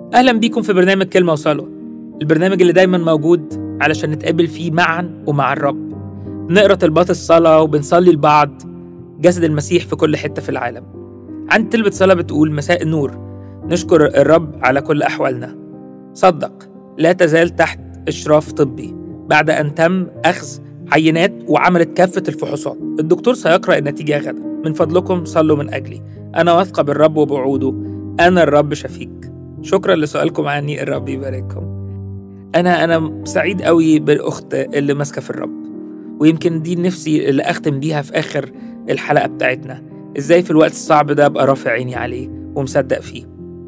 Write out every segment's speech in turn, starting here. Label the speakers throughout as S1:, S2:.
S1: أهلا بيكم في برنامج كلمة وصلوة البرنامج اللي دايما موجود علشان نتقابل فيه معا ومع الرب بنقرا طلبات الصلاة وبنصلي لبعض جسد المسيح في كل حتة في العالم عند طلبة صلاة بتقول مساء النور نشكر الرب على كل أحوالنا صدق لا تزال تحت إشراف طبي بعد أن تم أخذ عينات وعملت كافة الفحوصات الدكتور سيقرأ النتيجة غدا من فضلكم صلوا من أجلي أنا واثقة بالرب وبوعوده أنا الرب شفيك شكرا لسؤالكم عني الرب يبارككم أنا أنا سعيد قوي بالأخت اللي ماسكة في الرب ويمكن دي نفسي اللي أختم بيها في آخر الحلقة بتاعتنا إزاي في الوقت الصعب ده أبقى رافع عيني عليه ومصدق فيه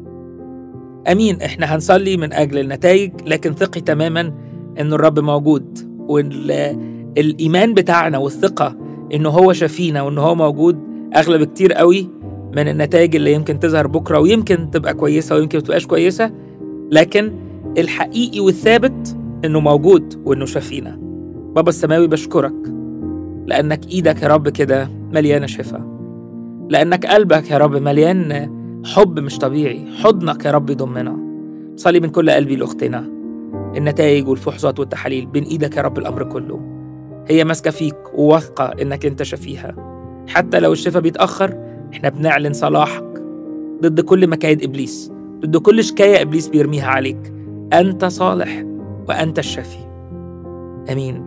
S1: أمين إحنا هنصلي من أجل النتائج لكن ثقي تماما إن الرب موجود والإيمان بتاعنا والثقة إنه هو شفينا وإنه هو موجود أغلى بكتير قوي من النتائج اللي يمكن تظهر بكرة ويمكن تبقى كويسة ويمكن ما تبقاش كويسة لكن الحقيقي والثابت إنه موجود وإنه شفينا بابا السماوي بشكرك لأنك إيدك يا رب كده مليانة شفاء لأنك قلبك يا رب مليان حب مش طبيعي حضنك يا رب يضمنا صلي من كل قلبي لأختنا النتائج والفحوصات والتحاليل بين إيدك يا رب الأمر كله هي ماسكة فيك وواثقة إنك أنت شفيها حتى لو الشفاء بيتأخر إحنا بنعلن صلاحك ضد كل مكايد إبليس ضد كل شكاية إبليس بيرميها عليك أنت صالح وأنت الشفي أمين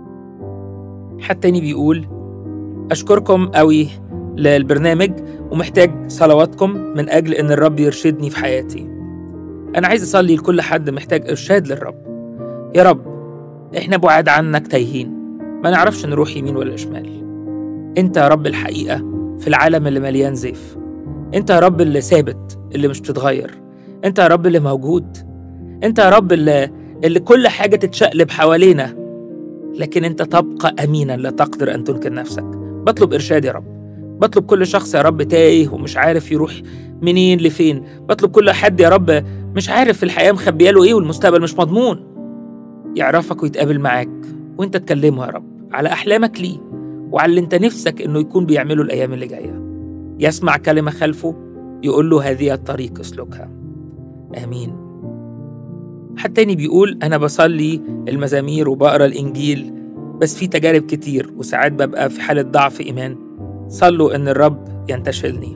S1: حد تاني بيقول أشكركم قوي للبرنامج ومحتاج صلواتكم من أجل إن الرب يرشدني في حياتي أنا عايز أصلي لكل حد محتاج إرشاد للرب يا رب إحنا بعاد عنك تايهين ما نعرفش نروح يمين ولا شمال أنت يا رب الحقيقة في العالم اللي مليان زيف أنت يا رب اللي ثابت اللي مش بتتغير أنت يا رب اللي موجود أنت يا رب اللي, اللي كل حاجة تتشقلب حوالينا لكن أنت تبقى أمينا لا تقدر أن تنكر نفسك بطلب إرشاد يا رب بطلب كل شخص يا رب تايه ومش عارف يروح منين لفين بطلب كل حد يا رب مش عارف في الحياة مخبياله إيه والمستقبل مش مضمون يعرفك ويتقابل معاك وانت تكلمه يا رب على أحلامك ليه وعلى اللي انت نفسك انه يكون بيعمله الأيام اللي جاية يسمع كلمة خلفه يقول له هذه الطريق اسلكها آمين حد تاني بيقول أنا بصلي المزامير وبقرا الإنجيل بس في تجارب كتير وساعات ببقى في حالة ضعف إيمان صلوا إن الرب ينتشلني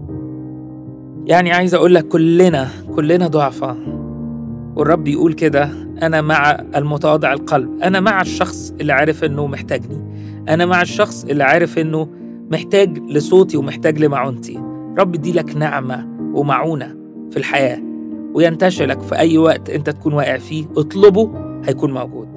S1: يعني عايز أقول لك كلنا كلنا ضعفاء والرب بيقول كده أنا مع المتواضع القلب أنا مع الشخص اللي عارف إنه محتاجني أنا مع الشخص اللي عارف إنه محتاج لصوتي ومحتاج لمعونتي رب دي لك نعمة ومعونة في الحياة وينتشلك في أي وقت أنت تكون واقع فيه اطلبه هيكون موجود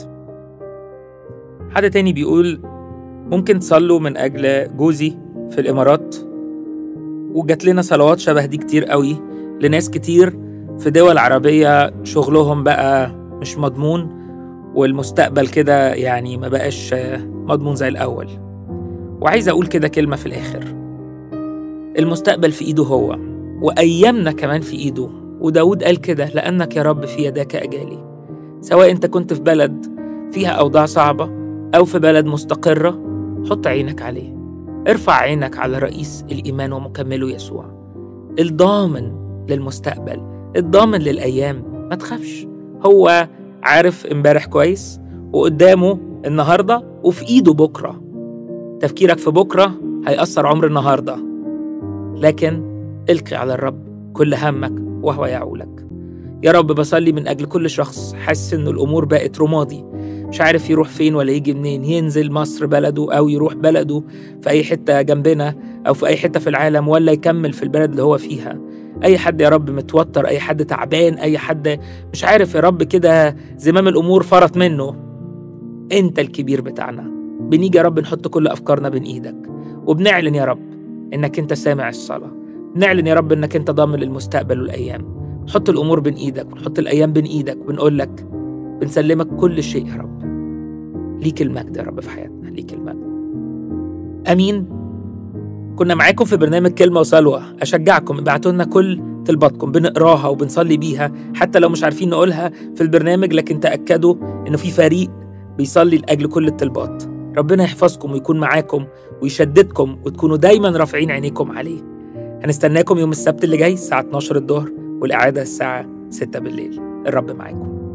S1: حد تاني بيقول ممكن تصلوا من أجل جوزي في الإمارات وجات لنا صلوات شبه دي كتير قوي لناس كتير في دول عربية شغلهم بقى مش مضمون والمستقبل كده يعني ما بقاش مضمون زي الأول وعايز أقول كده كلمة في الآخر المستقبل في إيده هو وأيامنا كمان في إيده وداود قال كده لأنك يا رب في يداك أجالي سواء أنت كنت في بلد فيها أوضاع صعبة أو في بلد مستقرة حط عينك عليه ارفع عينك على رئيس الإيمان ومكمله يسوع الضامن للمستقبل الضامن للأيام ما تخافش هو عارف امبارح كويس وقدامه النهاردة وفي إيده بكرة تفكيرك في بكرة هيأثر عمر النهاردة لكن القي على الرب كل همك وهو يعولك يا رب بصلي من أجل كل شخص حاسس إنه الأمور بقت رمادي مش عارف يروح فين ولا يجي منين ينزل مصر بلده أو يروح بلده في أي حتة جنبنا أو في أي حتة في العالم ولا يكمل في البلد اللي هو فيها أي حد يا رب متوتر أي حد تعبان أي حد مش عارف يا رب كده زمام الأمور فرط منه أنت الكبير بتاعنا بنيجي يا رب نحط كل أفكارنا بين إيدك وبنعلن يا رب إنك أنت سامع الصلاة بنعلن يا رب إنك أنت ضامن للمستقبل والأيام نحط الأمور بين إيدك ونحط الأيام بين إيدك وبنقول لك بنسلمك كل شيء يا رب ليك المجد يا رب في حياتنا ليك المجد امين كنا معاكم في برنامج كلمه وسلوى اشجعكم ابعتوا لنا كل طلباتكم بنقراها وبنصلي بيها حتى لو مش عارفين نقولها في البرنامج لكن تاكدوا انه في فريق بيصلي لاجل كل الطلبات ربنا يحفظكم ويكون معاكم ويشددكم وتكونوا دايما رافعين عينيكم عليه هنستناكم يوم السبت اللي جاي الساعه 12 الظهر والاعاده الساعه ستة بالليل الرب معاكم